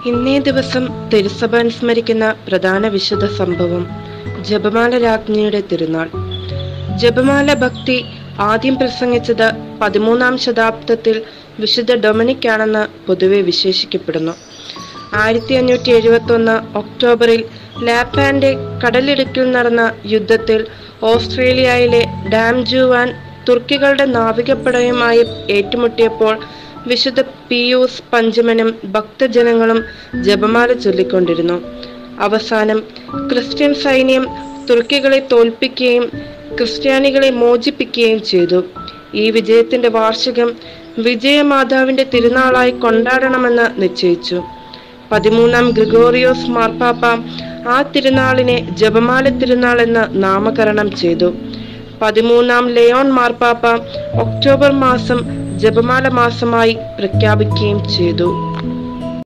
ഇന്നേ ദിവസം തിരുസഭ അനുസ്മരിക്കുന്ന പ്രധാന വിശുദ്ധ സംഭവം ജപമാല രാജ്ഞിയുടെ തിരുനാൾ ജപമാല ഭക്തി ആദ്യം പ്രസംഗിച്ചത് പതിമൂന്നാം ശതാബ്ദത്തിൽ വിശുദ്ധ ഡൊമിനിക് ആണെന്ന് പൊതുവെ വിശേഷിക്കപ്പെടുന്നു ആയിരത്തി അഞ്ഞൂറ്റി എഴുപത്തി ഒന്ന് ഒക്ടോബറിൽ ലാപ്പാന്റെ കടലിടുക്കിൽ നടന്ന യുദ്ധത്തിൽ ഓസ്ട്രേലിയയിലെ ഡാം ജുവാൻ തുർക്കികളുടെ നാവികപ്പടയുമായി ഏറ്റുമുട്ടിയപ്പോൾ വിശുദ്ധ പിയൂസ് പഞ്ചമനും ഭക്തജനങ്ങളും ജപമാല ചൊല്ലിക്കൊണ്ടിരുന്നു അവസാനം ക്രിസ്ത്യൻ സൈന്യം തുർക്കികളെ തോൽപ്പിക്കുകയും ക്രിസ്ത്യാനികളെ മോചിപ്പിക്കുകയും ചെയ്തു ഈ വിജയത്തിന്റെ വാർഷികം വിജയമാതാവിന്റെ തിരുനാളായി കൊണ്ടാടണമെന്ന് നിശ്ചയിച്ചു പതിമൂന്നാം ഗ്രിഗോറിയോസ് മാർപ്പാപ്പ ആ തിരുനാളിനെ ജപമാല തിരുനാൾ എന്ന് നാമകരണം ചെയ്തു പതിമൂന്നാം ലെയോൺ മാർപ്പാപ്പ ഒക്ടോബർ മാസം ജപമാല മാസമായി പ്രഖ്യാപിക്കുകയും ചെയ്തു